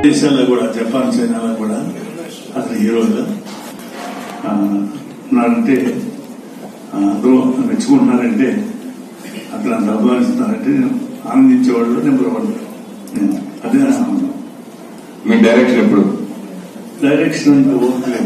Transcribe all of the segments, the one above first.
దేశాల్లో కూడా జపాన్ చైనాలో కూడా అతను హీరోగా ఆ, ఉన్నాడంటే ఆ, అందరూ మెచ్చుకుంటున్నారంటే అతను అంత అభిమానిస్తున్నారంటే నేను ఆనందించేవాళ్ళు నెంబర్ వన్ నేను అదే నా ఆనందం మీ డైరెక్షన్ ఎప్పుడు డైరెక్షన్ అంటే ఓట్లేదు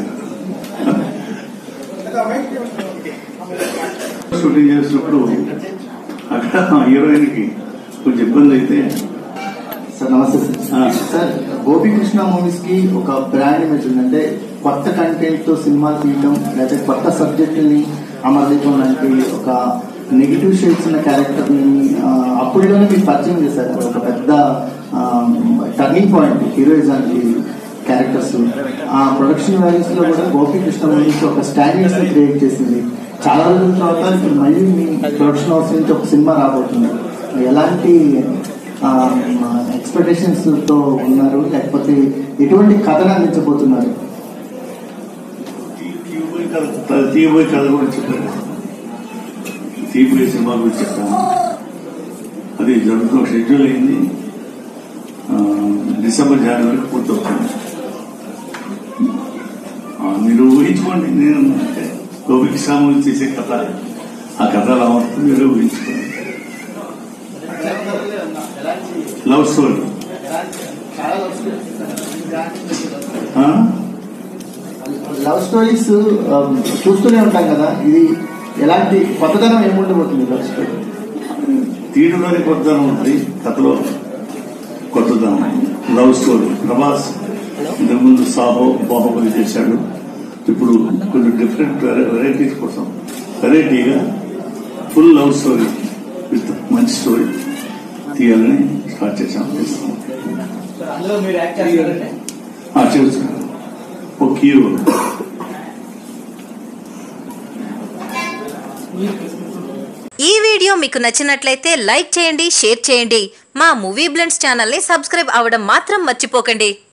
షూటింగ్ చేసినప్పుడు అక్కడ హీరోయిన్ కి కొంచెం ఇబ్బంది అయితే సార్ నమస్తే ఆ. సార్ సార్ గోపికృష్ణ మూవీస్ కి ఒక బ్రాండ్ ఇమేజ్ ఉంది అంటే కొత్త కంటెంట్ తో సినిమాలు తీయడం లేకపోతే కొత్త సబ్జెక్టుని అమర్చడం లాంటి ఒక నెగిటివ్ షేడ్స్ ఉన్న క్యారెక్టర్ ని ఆ, అప్పుడులోనే మీరు పరిచయం చేశారు అది ఒక పెద్ద టర్నింగ్ పాయింట్ హీరోయిజానికి క్యారెక్టర్స్ ఆ ప్రొడక్షన్ వాల్యూస్ లో కూడా గోపికృష్ణ మూవీస్ ఒక స్టాండర్డ్స్ క్రియేట్ చేసింది చాలా రోజుల తర్వాత ఇప్పుడు మళ్ళీ మీ ప్రొడక్షన్ హౌస్ నుంచి ఒక సినిమా రాబోతుంది ఎలాంటి ఎక్స్పెక్టేషన్స్ తో ఉన్నారు లేకపోతే ఎటువంటి కథను అందించబోతున్నారు తీయబోయే కథ తీయబోయే కథ కూడా చెప్పాను తీయబోయే సినిమా గురించి చెప్తాను అది జరుగుతున్న షెడ్యూల్ అయింది ఆ, డిసెంబర్ జనవరికి పూర్తవుతుంది ఆ, మీరు ఊహించుకోండి నేను అంటే గోపికి సాములు చేసే కథ ఆ కథ ఎలా ఉంటుంది మీరు ఊహించుకోండి లవ్ స్టోరీ ఆ? లవ్ స్టోరీస్ చూస్తూనే ఉంటాం కదా ఇది ఎలాంటి కొత్తదనం ఏముండబోతుంది లవ్ స్టోరీ తీయడంలోనే కొత్తదనం ఉంటుంది కథలో కొత్తదనం లవ్ స్టోరీ ప్రభాస్ ఇంతకుముందు సాహో బాహుబలి చేశాడు ఇప్పుడు కొన్ని డిఫరెంట్ వెరైటీస్ కోసం వెరైటీగా ఫుల్ లవ్ స్టోరీ విత్ మంచి స్టోరీ తీయాలని స్టార్ట్ చేశాం చేస్తాం అందులో మీరు యాక్ట్ చేస్తారంటే ఆ, చేస్తాం ఒక హీరో ఈ వీడియో మీకు నచ్చినట్లయితే లైక్ చేయండి షేర్ చేయండి మా మూవీ బ్లెండ్స్ ఛానల్ని సబ్స్క్రైబ్ అవ్వడం మాత్రం మర్చిపోకండి